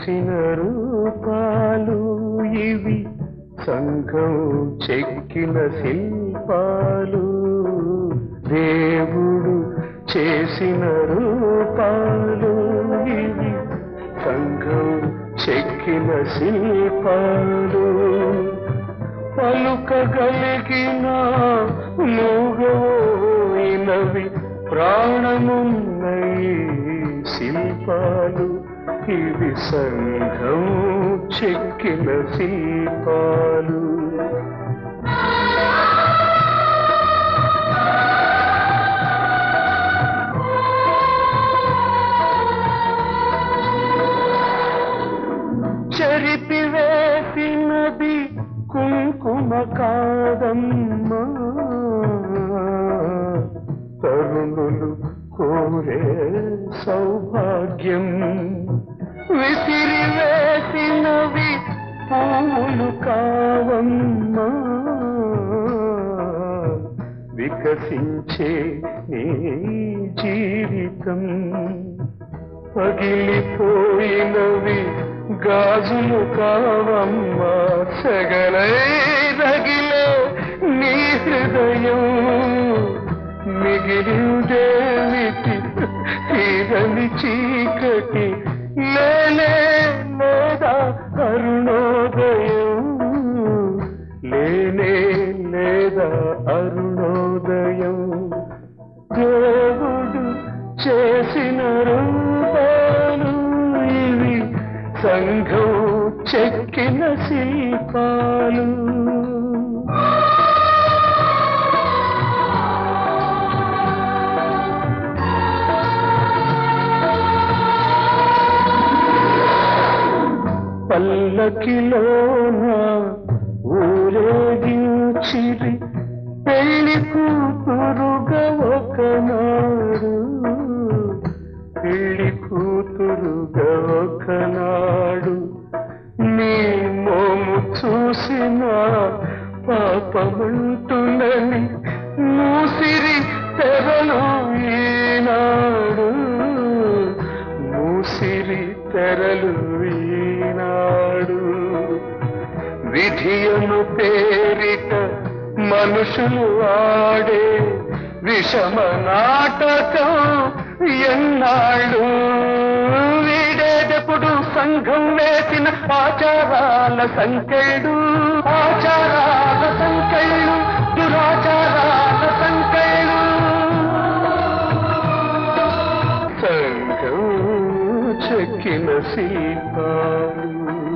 చేసిన రూపాలు ఇవి సంఘం చెక్కిన శిల్పాలు దేవుడు చేసిన రూపాలు ఇవి సంఘం చెక్కిన శిల్పాలు పలుకగలిగిన మూగోయినవి ప్రాణమున్నయి శిల్పాలు ఇవి సంఘం చెక్కిన శిల్పాలు చెరిపివేసినది కుంకుమ కాదమ్మా తరుణులు కోరే సౌభాగ్యం విసిరివేసినవి పూలు కావమ్మా వికసించే నీ జీవితం పగిలిపోయినవి గాజులు కావమ్మా సగలై రగిలే నీ హృదయం మిగిలిందేమిటి తీరని చీకటి లేలే లేదా అరుణోదయం లేనే లేదా అరుణోదయం దేవుడు చేసిన రూపాలు ఇవి సంఘం చెక్కిన శిల్పాలు పల్లకిలోన ఊరేగించిరి పెళ్లి కూతురుగా ఒకనాడు పెళ్లి కూతురుగా ఒకనాడు నీ మోము చూసిన పాపమంటునని మూసిరి తెరలు ఈనాడు మూసిరి తెరలు ఈనాడు విధియను పేరిట మనుషులు ఆడే విషమ నాటకం ఎన్నాళ్ళు వీడేటప్పుడు సంఘం వేసిన ఆచారాల సంకెళ్ళు ఆచారాల సంకెళ్ళు దురాచారాల సంకెళ్ళు సంఘం చెక్కిన శిల్పాలు